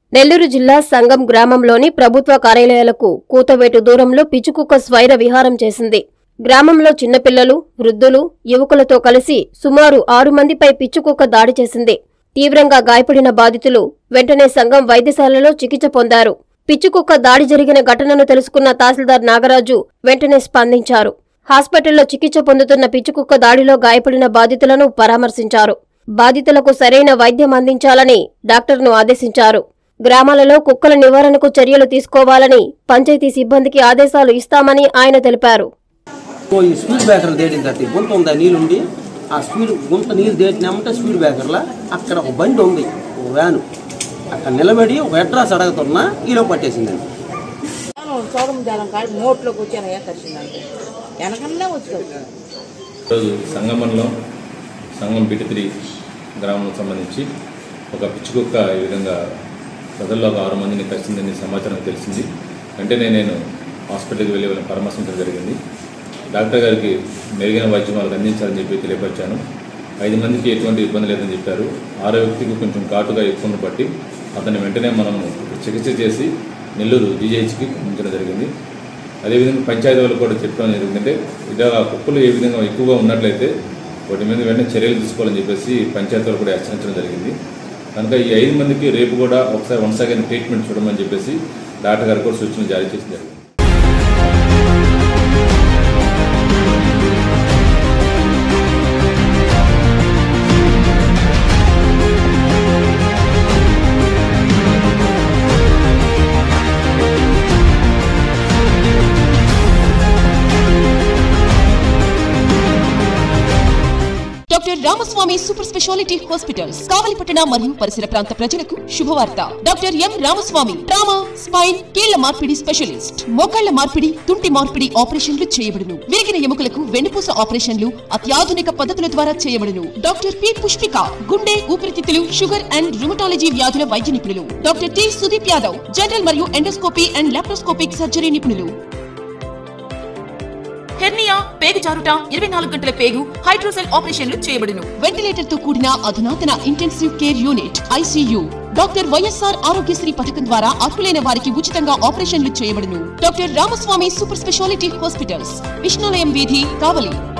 నెల్లూరు జిల్లా సంగం గ్రామంలోని ప్రభుత్వ కార్యాలయాలకు కూతవేటు దూరంలో పిచ్చుకుక్క స్వైర విహారం చేసింది గ్రామంలో చిన్నపిల్లలు వృద్ధులు యువకులతో కలిసి సుమారు ఆరు మందిపై పిచ్చుకుక్క దాడి చేసింది తీవ్రంగా గాయపడిన బాధితులు వెంటనే సంఘం వైద్యశాలలో చికిత్స పొందారు పిచ్చుకుక్క దాడి జరిగిన ఘటనను తెలుసుకున్న తహసీల్దార్ నాగరాజు వెంటనే స్పందించారు హాస్పిటల్లో చికిత్స పొందుతున్న పిచ్చుకుక్క దాడిలో గాయపడిన బాధితులను పరామర్శించారు బాధితులకు సరైన వైద్యం అందించాలని డాక్టర్ను ఆదేశించారు గ్రామాలలో కుక్కల నివారణకు చర్యలు తీసుకోవాలని పంచాయతీ సిబ్బందికి ఆదేశాలు ఇస్తామని ఆయన తెలిపారు ఓ ఈ స్పీడ్ బ్రేకర్ దేటిన తర్వాత ఈ గుంత ఉందా నీళ్ళుండి ఆ స్పీడ్ గుంత నీళ్ళు దేటినామంటే స్పీడ్ బ్రేకర్లా అక్కడ ఒక బండి ఉంది ఒక వ్యాను అక్కడ నిలబడి ఒక అడ్రస్ అడగతున్నా ఈలో పట్టేసిందండి నేను చూడం జాలం కాడి మోట్లో కూర్చొని ఏ కరిచిందంటే వెనకన్నా వచ్చి ఈరోజు సంగమంలో సంగం బిటిత్రి గ్రామం సంబంధించి ఒక పిచ్చుకుక్క ఈ విధంగా ప్రజల్లో ఒక ఆరు మందిని కలిసిందని సమాచారం తెలిసింది వెంటనే నేను హాస్పిటల్కి వెళ్ళి వాళ్ళని పరామర్శించడం జరిగింది డాక్టర్ గారికి మెరుగైన వైద్యం వాళ్ళకి అందించాలని చెప్పి తెలియపరిచాను ఐదు మందికి ఎటువంటి ఇబ్బంది లేదని చెప్పారు ఆరో వ్యక్తికి కొంచెం ఘాటుగా ఎక్కువ బట్టి అతన్ని వెంటనే మనము చికిత్స చేసి నెల్లూరు జీజీహెచ్కి పంపించడం జరిగింది అదేవిధంగా పంచాయతీ వాళ్ళు కూడా చెప్పడం జరిగిందంటే ఇలా కుక్కలు ఏ విధంగా ఎక్కువగా ఉన్నట్లయితే వాటి మీద వెంటనే చర్యలు తీసుకోవాలని చెప్పేసి పంచాయతీ వాళ్ళు కూడా హెచ్చరించడం జరిగింది కనుక ఈ ఐదు మందికి రేపు కూడా ఒకసారి వన్ సెకండ్ ట్రీట్మెంట్ చూడమని చెప్పేసి డాక్టర్ గారు కూడా సూచనలు జారీ చేసిన జరిగింది doctor Ramaswamy super speciality hospitals కావలిపట్టణ మరియు పరిసర ప్రాంత ప్రజలకు శుభవార్త doctor M Ramaswamy trauma spine కీళ్ల మార్పిడి స్పెషలిస్ట్ మోకాళ్ల మార్పిడి తుంటి మార్పిడి ఆపరేషన్లు చేయబడును విరిగిన ఎముకలకు వెన్నుపూస ఆపరేషన్లు అత్యాధునిక పద్ధతుల ద్వారా చేయబడును డాక్టర్ పి పుష్పిక గుండె ఊపిరితిత్తులు షుగర్ అండ్ రుమటాలజీ వ్యాధుల వైద్య నిపుణులు doctor T Sudeep Yadav general మరియు ఎండోస్కోపీ అండ్ లాప్రోస్కోపిక్ సర్జరీ నిపుణులు హెర్నియా పేగు జారుట ఇరవై నాలుగు గంటల పేగు హైడ్రోసెల్ ఆపరేషన్లు చేయబడును వెంటిలేటర్ తో కూడిన అధునాతన intensive care unit ICU doctor YSR Aarogyasri పథకం ద్వారా అర్హులైన వారికి ఉచితంగా ఆపరేషన్లు చేయబడును doctor Ramaswamy super speciality hospitals Vishnulayam వీధి కావలి